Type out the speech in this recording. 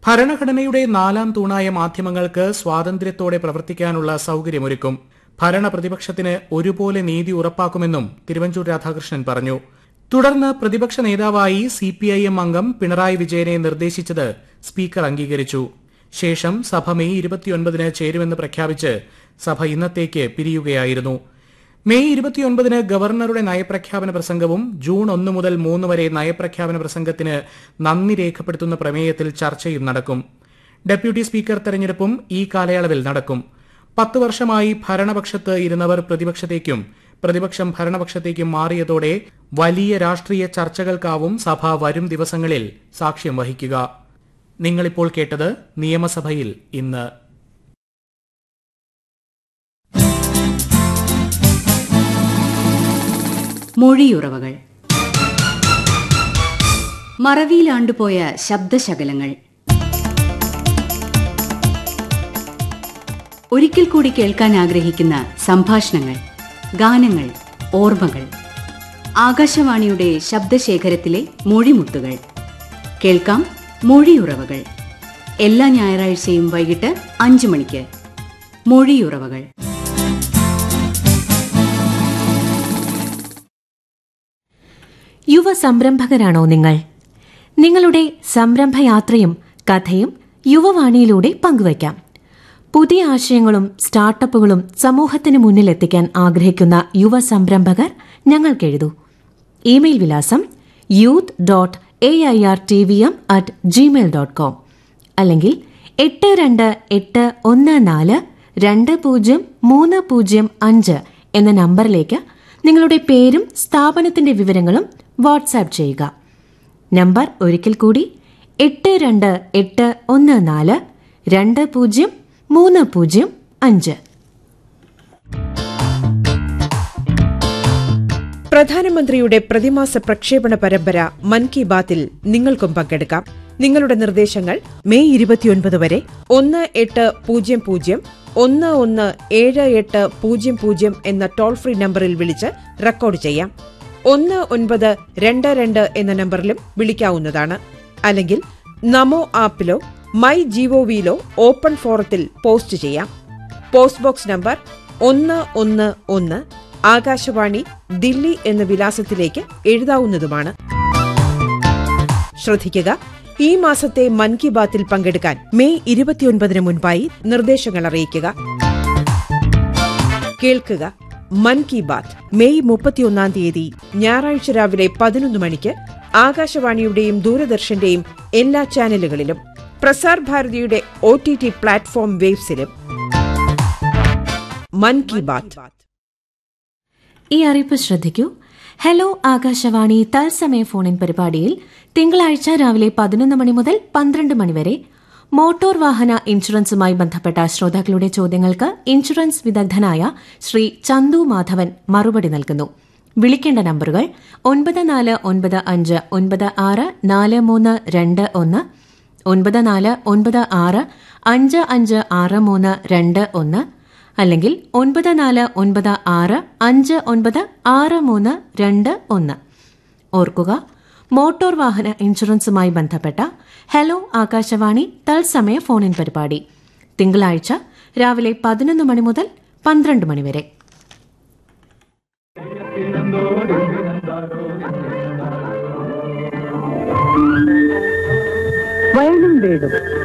ഭരണഘടനയുടെ നാലാം തൂണായ മാധ്യമങ്ങൾക്ക് സ്വാതന്ത്ര്യത്തോടെ പ്രവർത്തിക്കാനുള്ള സൌകര്യമൊരുക്കും ഭരണ പ്രതിപക്ഷത്തിന് ഒരുപോലെ നീതി ഉറപ്പാക്കുമെന്നും തിരുവഞ്ചൂർ രാധാകൃഷ്ണൻ പറഞ്ഞു തുടർന്ന് പ്രതിപക്ഷ നേതാവായി സിപിഐഎം അംഗം പിണറായി വിജയനെ നിർദ്ദേശിച്ചത് സ്പീക്കർ അംഗീകരിച്ചു ശേഷം സഭ മെയ് ഇരുപത്തിയൊൻപതിന് ചേരുമെന്ന് പ്രഖ്യാപിച്ച് സഭ ഇന്നത്തേക്ക് പിരിയുകയായിരുന്നു മെയ് ഇരുപത്തിയൊൻപതിന് ഗവർണറുടെ നയപ്രഖ്യാപന പ്രസംഗവും ജൂൺ ഒന്ന് മുതൽ മൂന്ന് വരെ നയപ്രഖ്യാപന പ്രസംഗത്തിന് നന്ദി രേഖപ്പെടുത്തുന്ന പ്രമേയത്തിൽ ചർച്ചയും നടക്കും ഡെപ്യൂട്ടി സ്പീക്കർ തെരഞ്ഞെടുപ്പും ഈ കാലയളവിൽ നടക്കും പത്ത് വർഷമായി ഭരണപക്ഷത്ത് ഇരുന്നവർ പ്രതിപക്ഷത്തേക്കും പ്രതിപക്ഷം ഭരണപക്ഷത്തേക്കും മാറിയതോടെ വലിയ രാഷ്ട്രീയ ചർച്ചകൾക്കാവും സഭ വരും ദിവസങ്ങളിൽ സാക്ഷ്യം വഹിക്കുക നിങ്ങളിപ്പോൾ കേട്ടത് നിയമസഭയിൽ ഇന്ന് മൊഴിയുറവകൾ മറവിയിലാണ്ടുപോയ ശബ്ദശകലങ്ങൾ ഒരിക്കൽ കൂടി കേൾക്കാൻ ആഗ്രഹിക്കുന്ന സംഭാഷണങ്ങൾ ഗാനങ്ങൾ ഓർമ്മകൾ ആകാശവാണിയുടെ ശബ്ദശേഖരത്തിലെ മൊഴിമുത്തുകൾ കേൾക്കാം മൊഴിയുറവകൾ എല്ലാ ഞായറാഴ്ചയും വൈകിട്ട് അഞ്ചു മണിക്ക് മൊഴിയുറവകൾ യുവ സംരംഭകരാണോ നിങ്ങൾ നിങ്ങളുടെ സംരംഭയാത്രയും കഥയും യുവവാണിയിലൂടെ പങ്കുവയ്ക്കാം പുതിയ ആശയങ്ങളും സ്റ്റാർട്ടപ്പുകളും സമൂഹത്തിന് മുന്നിലെത്തിക്കാൻ ആഗ്രഹിക്കുന്ന യുവ സംരംഭകർ ഞങ്ങൾക്കെഴുതൂ ഇമെയിൽ വിലാസം youth dot A I R T V M at Gmail dot com അല്ലെങ്കിൽ എട്ട് രണ്ട് എട്ട് ഒന്ന് നാല് രണ്ട് പൂജ്യം മൂന്ന് പൂജ്യം അഞ്ച് എന്ന നമ്പറിലേക്ക് നിങ്ങളുടെ പേരും സ്ഥാപനത്തിന്റെ വിവരങ്ങളും വാട്സാപ്പ് ചെയ്യുക നമ്പർ ഒരിക്കൽ കൂടി എട്ട് രണ്ട് എട്ട് ഒന്ന് നാല് രണ്ട് പൂജ്യം മൂന്ന് പൂജ്യം അഞ്ച് പ്രധാനമന്ത്രിയുടെ പ്രതിമാസ പ്രക്ഷേപണ പരമ്പര മൻ കി ബാത്തിൽ നിങ്ങൾക്കും പങ്കെടുക്കാം നിങ്ങളുടെ നിർദ്ദേശങ്ങൾ മെയ് ഇരുപത്തിയൊൻപത് വരെ ഒന്ന് എട്ട് പൂജ്യം പൂജ്യം ഒന്ന് ഒന്ന് ഏഴ് എട്ട് പൂജ്യം പൂജ്യം എന്ന ടോൾ ഫ്രീ നമ്പറിൽ വിളിച്ച് റെക്കോർഡ് ചെയ്യാം ഒന്ന് ഒൻപത് രണ്ട് രണ്ട് എന്ന നമ്പറിലും വിളിക്കാവുന്നതാണ് അല്ലെങ്കിൽ നമോ ആപ്പിലോ മൈ ജിഒവിയിലോ ഓപ്പൺ ഫോറത്തിൽ പോസ്റ്റ് ചെയ്യാം പോസ്റ്റ് ബോക്സ് നമ്പർ ഒന്ന് ഒന്ന് ഒന്ന് ആകാശവാണി ദില്ലി എന്ന വിലാസത്തിലേക്ക് എഴുതാവുന്നതുമാണ് ശ്രദ്ധിക്കുക ഈ മാസത്തെ മൻ കി ബാത്തിൽ പങ്കെടുക്കാൻ മെയ് ഇരുപത്തിയൊൻപതിന് മുൻപായി നിർദ്ദേശങ്ങൾ അറിയിക്കുക കേൾക്കുക മൻ കി ബാത്ത് മെയ് മുപ്പത്തിയൊന്നാം തീയതി ഞായറാഴ്ച രാവിലെ പതിനൊന്ന് മണിക്ക് ആകാശവാണിയുടെയും ദൂരദർശന്റെയും എല്ലാ ചാനലുകളിലും പ്രസാർ ഭാരതിയുടെ ഒ ടി ടി പ്ലാറ്റ്ഫോം വേബ്സിലും മൻ കി ബാത്ത് ഈ അറിയിപ്പ് ശ്രദ്ധിക്കൂ ഹലോ ആകാശവാണി തത്സമയ ഫോണിൻ പരിപാടിയിൽ തിങ്കളാഴ്ച രാവിലെ പതിനൊന്ന് മണി മുതൽ പന്ത്രണ്ട് മണിവരെ മോട്ടോർ വാഹന ഇൻഷുറൻസുമായി ബന്ധപ്പെട്ട ശ്രോതാക്കളുടെ ചോദ്യങ്ങൾക്ക് ഇൻഷുറൻസ് വിദഗ്ധനായ ശ്രീ ചന്തു മാധവൻ മറുപടി നൽകുന്നു വിളിക്കേണ്ട നമ്പറുകൾ ഒൻപത് നാല് ഒൻപത് അഞ്ച് ഒൻപത് ആറ് നാല് മൂന്ന് രണ്ട് ഒന്ന് ഒൻപത് നാല് ഒൻപത് ആറ് അഞ്ച് അഞ്ച് ആറ് മൂന്ന് രണ്ട് ഒന്ന് അല്ലെങ്കിൽ ഒൻപത് നാല് ഒൻപത് ആറ് അഞ്ച് ഒൻപത് ആറ് മൂന്ന് രണ്ട് ഒന്ന് ഓർക്കുക മോട്ടോർ വാഹന ഇൻഷുറൻസുമായി ബന്ധപ്പെട്ട ഹലോ ആകാശവാണി തത്സമയ ഫോണിൻ പരിപാടി തിങ്കളാഴ്ച രാവിലെ പതിനൊന്ന് മണി മുതൽ പന്ത്രണ്ട് മണി വരെ വയലും വീടും